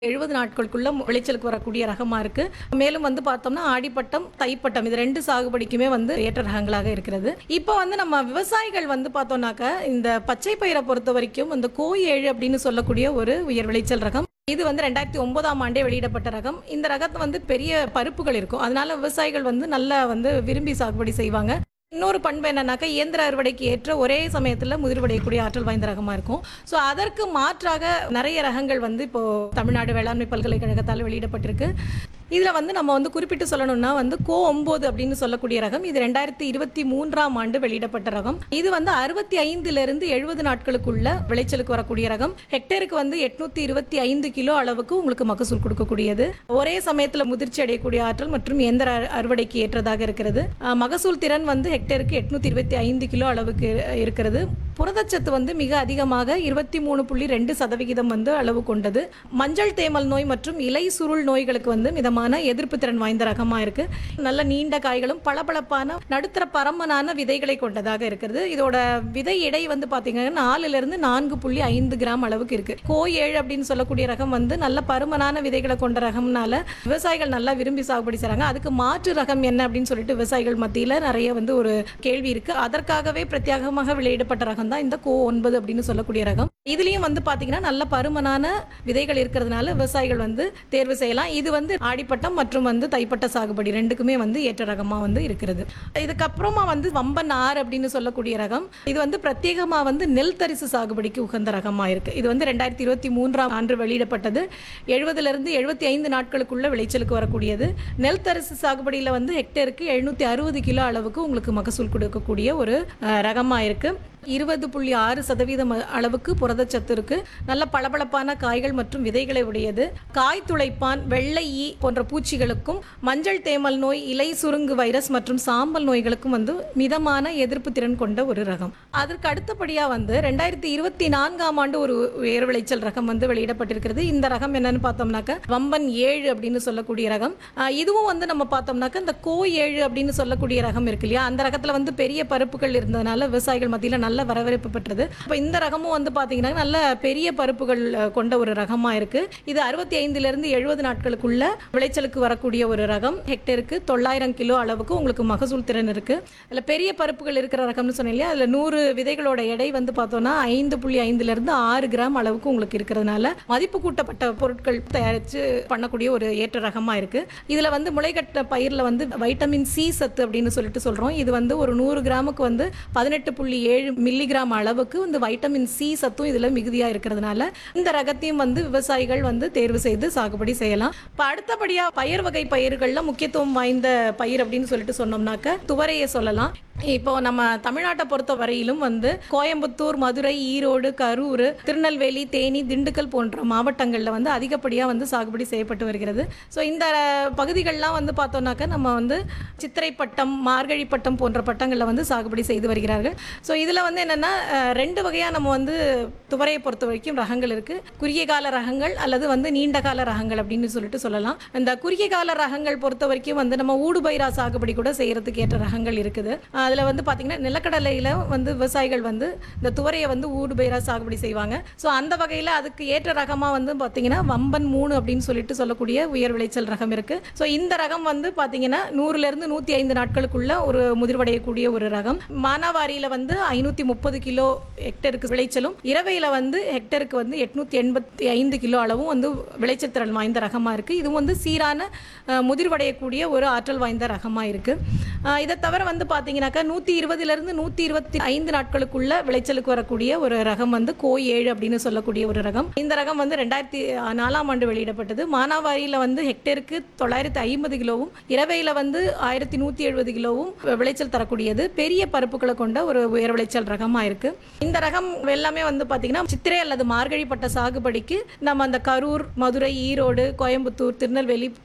எழுபது நாட்களுக்குள்ள விளைச்சலுக்கு வரக்கூடிய ரகமா இருக்கு மேலும் வந்து பார்த்தோம்னா ஆடிப்பட்டம் தைப்பட்டம் இது ரெண்டு சாகுபடிக்குமே வந்து ஏற்ற ரகங்களாக இருக்கிறது இப்போ வந்து நம்ம விவசாயிகள் வந்து பார்த்தோம்னாக்க இந்த பச்சை பயிரை பொறுத்த வரைக்கும் இந்த கோ ஏழு அப்படின்னு சொல்லக்கூடிய ஒரு உயர் விளைச்சல் ரகம் இது வந்து ரெண்டாயிரத்தி ஒன்பதாம் ஆண்டே வெளியிடப்பட்ட ரகம் இந்த ரகத்தை வந்து பெரிய பருப்புகள் இருக்கும் அதனால விவசாயிகள் வந்து நல்லா வந்து விரும்பி சாகுபடி செய்வாங்க இன்னொரு பண்பு என்னன்னாக்கா இயந்திர அறுவடைக்கு ஏற்ற ஒரே சமயத்தில் முதிர்வடையக்கூடிய ஆற்றல் வாய்ந்த ரகமாக இருக்கும் ஸோ அதற்கு மாற்றாக நிறைய ரகங்கள் வந்து இப்போ தமிழ்நாடு வேளாண்மை பல்கலைக்கழகத்தால் வெளியிடப்பட்டிருக்கு இதில் வந்து நம்ம வந்து குறிப்பிட்டு சொல்லணும்னா வந்து கோ ஒம்பது அப்படின்னு சொல்லக்கூடிய ரகம் இது ரெண்டாயிரத்தி இருபத்தி மூன்றாம் ஆண்டு வெளியிடப்பட்ட ரகம் இது வந்து அறுபத்தி ஐந்துலேருந்து எழுபது நாட்களுக்குள்ள விளைச்சலுக்கு வரக்கூடிய ரகம் ஹெக்டேருக்கு வந்து எட்நூத்தி இருபத்தி ஐந்து கிலோ அளவுக்கு உங்களுக்கு மகசூல் கொடுக்கக்கூடியது ஒரே சமயத்தில் முதிர்ச்சி அடையக்கூடிய ஆற்றல் மற்றும் எந்திர அறு- அறுவடைக்கு ஏற்றதாக இருக்கிறது அஹ், மகசூல் திறன் வந்து ஹெக்டேருக்கு எட்நூத்தி இருபத்தி ஐந்து கிலோ அளவுக்கு இருக்கிறது புரதச்சத்து வந்து மிக அதிகமாக இருபத்தி மூணு புள்ளி ரெண்டு சதவிகிதம் வந்து அளவு கொண்டது மஞ்சள் தேமல் நோய் மற்றும் இலை சுருள் நோய்களுக்கு வந்து மிதமான எதிர்ப்பு திறன் வாய்ந்த ரகமா இருக்கு நல்ல நீண்ட காய்களும் பளபளப்பான நடுத்தர பரமனான விதைகளை கொண்டதாக இருக்கிறது இதோட விதை எடை வந்து பாத்தீங்கன்னா நாலுல இருந்து நான்கு புள்ளி ஐந்து கிராம் அளவுக்கு இருக்கு கோ ஏழு அப்படின்னு சொல்லக்கூடிய ரகம் வந்து நல்ல பருமனான விதைகளை கொண்ட ரகம்னால விவசாயிகள் நல்லா விரும்பி சாகுபடி செய்றாங்க அதுக்கு மாற்று ரகம் என்ன அப்படின்னு சொல்லிட்டு விவசாயிகள் மத்தியில நிறைய வந்து ஒரு கேள்வி இருக்கு அதற்காகவே பிரத்யேகமாக வெளியிடப்பட்ட ரகம் தான் இந்த கோ ஒன்பது அப்படின்னு சொல்லக்கூடிய ரகம் இதுலயும் வந்து பாத்தீங்கன்னா நல்ல பருமனான விதைகள் இருக்கிறதுனால விவசாயிகள் வந்து தேர்வு செய்யலாம் இது வந்து ஆடிப்பட்டம் மற்றும் வந்து தைப்பட்ட சாகுபடி ரெண்டுக்குமே வந்து ஏற்ற ரகமா வந்து இருக்கிறது இதுக்கப்புறமா வந்து வம்பன் ஆறு அப்படின்னு சொல்லக்கூடிய ரகம் இது வந்து பிரத்யேகமா வந்து நெல் தரிசு சாகுபடிக்கு உகந்த ரகமா இருக்கு இது வந்து ரெண்டாயிரத்தி இருபத்தி மூன்றாம் ஆண்டு வெளியிடப்பட்டது எழுபதுல இருந்து எழுபத்தி ஐந்து நாட்களுக்குள்ள விளைச்சலுக்கு வரக்கூடியது நெல் தரிசு சாகுபடியில வந்து ஹெக்டேருக்கு எழுநூத்தி அறுபது கிலோ அளவுக்கு உங்களுக்கு மகசூல் கொடுக்கக்கூடிய ஒரு அஹ், ரகமா இருக்கு இருபது புள்ளி ஆறு சதவீதம் அளவுக்கு புரதச்சத்து இருக்கு நல்ல பளபளப்பான காய்கள் மற்றும் விதைகளை உடையது காய் துளைப்பான் வெள்ளை ஈ போன்ற பூச்சிகளுக்கும் மஞ்சள் தேமல் நோய் இலை சுருங்கு வைரஸ் மற்றும் சாம்பல் நோய்களுக்கும் வந்து மிதமான எதிர்ப்பு திறன் கொண்ட ஒரு ரகம் அதற்கு அடுத்தபடியா வந்து ரெண்டாயிரத்தி இருபத்தி நான்காம் ஆண்டு ஒரு உயர் விளைச்சல் ரகம் வந்து வெளியிடப்பட்டிருக்கிறது இந்த ரகம் என்னன்னு பார்த்தோம்னாக்க வம்பன் ஏழு அப்படின்னு சொல்லக்கூடிய ரகம் ஆஹ் இதுவும் வந்து நம்ம பார்த்தோம்னாக்க இந்த கோ ஏழு அப்படின்னு சொல்லக்கூடிய ரகம் இருக்கு இல்லையா அந்த ரகத்துல வந்து பெரிய பருப்புகள் இருந்ததுனால விவசாயிகள் மத்தியில நல்ல வரவேற்பு பெற்றது இப்போ இந்த ரகமும் வந்து பாத்தீங்கன்னா நல்ல பெரிய பருப்புகள் அஹ், கொண்ட ஒரு ரகமா இருக்கு இது அறுபத்தி ஐந்துல இருந்து எழுபது நாட்களுக்குள்ள விளைச்சலுக்கு வரக்கூடிய ஒரு ரகம் ஹெக்டேருக்கு தொள்ளாயிரம் கிலோ அளவுக்கு உங்களுக்கு மகசூல் திறன் இருக்கு அதுல பெரிய பருப்புகள் இருக்கிற ரகம்னு சொன்னேன் இல்லையா அதுல நூறு விதைகளோட எடை வந்து பார்த்தோம்னா ஐந்து புள்ளி ஐந்துல இருந்து ஆறு கிராம் அளவுக்கு உங்களுக்கு இருக்கிறதுனால மதிப்பு கூட்டப்பட்ட பொருட்கள் தயாரித்து பண்ணக்கூடிய ஒரு ஏற்ற ரகமா இருக்கு இதுல வந்து முளைகட்ட பயிர்ல வந்து வைட்டமின் சி சத்து அப்படின்னு சொல்லிட்டு சொல்றோம் இது வந்து ஒரு நூறு கிராமுக்கு வந்து பதினெட்டு புள்ளி ஏழு மில்லிகிராம் அளவுக்கு வந்து வைட்டமின் சி சத்தும் இதுல மிகுதியா இருக்கிறதுனால இந்த ரகத்தையும் வந்து விவசாயிகள் வந்து தேர்வு செய்து சாகுபடி செய்யலாம் இப்போ அடுத்தபடியா பயிர் வகை பயிர்கள்ல முக்கியத்துவம் வாய்ந்த பயிர் அப்படின்னு சொல்லிட்டு சொன்னோம்னாக்க துவரையை சொல்லலாம் இப்போ நம்ம தமிழ்நாட்டை பொறுத்த வரையிலும் வந்து கோயம்புத்தூர் மதுரை ஈரோடு கரூர் திருநெல்வேலி தேனி திண்டுக்கல் போன்ற மாவட்டங்களில் வந்து அதிகப்படியாக வந்து சாகுபடி செய்யப்பட்டு வருகிறது ஸோ இந்த பகுதிகள்லாம் வந்து பார்த்தோம்னாக்க நம்ம வந்து சித்திரைப்பட்டம் மார்கழி பட்டம் போன்ற பட்டங்களில் வந்து சாகுபடி செய்து வருகிறார்கள் ஸோ இதில் வந்து என்னென்னா ரெண்டு வகையாக நம்ம வந்து துவரையை பொறுத்த வரைக்கும் ரகங்கள் இருக்குது குறுகிய கால ரகங்கள் அல்லது வந்து நீண்ட கால ரகங்கள் அப்படின்னு சொல்லிட்டு சொல்லலாம் இந்த குறுகிய கால ரகங்கள் பொறுத்த வரைக்கும் வந்து நம்ம ஊடுபயிரா சாகுபடி கூட செய்யறதுக்கு ஏற்ற ரகங்கள் இருக்குது அதில் வந்து பார்த்தீங்கன்னா நிலக்கடலையில் வந்து விவசாயிகள் வந்து இந்த துவரையை வந்து ஊடுபயிரா சாகுபடி செய்வாங்க ஸோ அந்த வகையில் அதுக்கு ஏற்ற ரகமாக வந்து பார்த்தீங்கன்னா வம்பன் மூணு அப்படின்னு சொல்லிட்டு சொல்லக்கூடிய உயர் விளைச்சல் ரகம் இருக்கு ஸோ இந்த ரகம் வந்து பார்த்தீங்கன்னா நூறுலேருந்து நூற்றி ஐந்து நாட்களுக்குள்ள ஒரு முதிர்வடையக்கூடிய ஒரு ரகம் மானாவாரியில் வந்து ஐநூற்றி முப்பது கிலோ ஹெக்டருக்கு விளைச்சலும் இரவையில் வந்து ஹெக்டருக்கு வந்து எட்நூற்றி எண்பத்தி ஐந்து கிலோ அளவும் வந்து விளைச்சல் திறன் வாய்ந்த ரகமாக இருக்குது இதுவும் வந்து சீரான அஹ், முதிர்வடையக்கூடிய ஒரு ஆற்றல் வாய்ந்த ரகமாக இருக்குது இதை தவிர வந்து பார்த்தீங்கன்னாக்கா நூற்றி இருபதுலேருந்து நூற்றி இருபத்தி ஐந்து நாட்களுக்குள்ள விளைச்சலுக்கு வரக்கூடிய ஒரு ரகம் வந்து கோ ஏழு அப்படின்னு சொல்லக்கூடிய ஒரு ரகம் இந்த ரகம் வந்து ரெண்டாயிரத்தி நாலாம் ஆண்டு வெளியிடப்பட்டது மானாவாரியில் வந்து ஹெக்டேருக்கு தொள்ளாயிரத்தி ஐம்பது கிலோவும் இரவையில் வந்து ஆயிரத்தி நூற்றி எழுபது கிலோவும் விளைச்சல் தரக்கூடியது பெரிய பருப்புகளை கொண்ட ஒரு உயர் விளைச்சல் ரகமாக இருக்கு இந்த ரகம் எல்லாமே வந்து பார்த்தீங்கன்னா சித்திரை அல்லது மார்கழி பட்ட சாகுபடிக்கு நம்ம அந்த கரூர் மதுரை ஈரோடு கோயம்புத்தூர் திருநெல்வேலி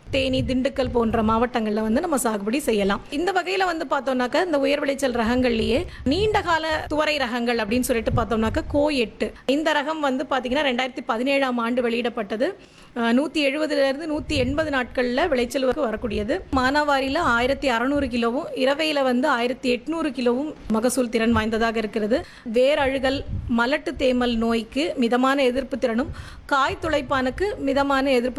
தேனி திண்டுக்கல் போன்ற மாவட்டங்களில் வந்து நம்ம சாகுபடி செய்யலாம் இந்த வகையில் வந்து பார்த்தோம்னாக்கா இந்த உயர் விளைச்சல் ரகங்கள்லேயே நீண்ட கால துவரை ரகங்கள் அப்படின்னு சொல்லிட்டு பார்த்தோம்னாக்கா கோ எட்டு இந்த ரகம் வந்து பார்த்தீங்கன்னா ரெண்டாயிரத்தி பதினேழாம் ஆண்டு வெளியிடப்பட்டது நூற்றி எழுபதுலேருந்து நூற்றி எண்பது நாட்களில் விளைச்சலுக்கு வரக்கூடியது மானாவாரியில் ஆயிரத்தி அறநூறு கிலோவும் இரவையில் வந்து ஆயிரத்தி எட்நூறு கிலோவும் மகசூல் திறன் வாய்ந்ததாக இருக்கிறது வேர் அழுகல் மலட்டு தேமல் நோய்க்கு மிதமான எதிர்ப்பு திறனும் காய் துளைப்பானுக்கு மிதமான எதிர்ப்பு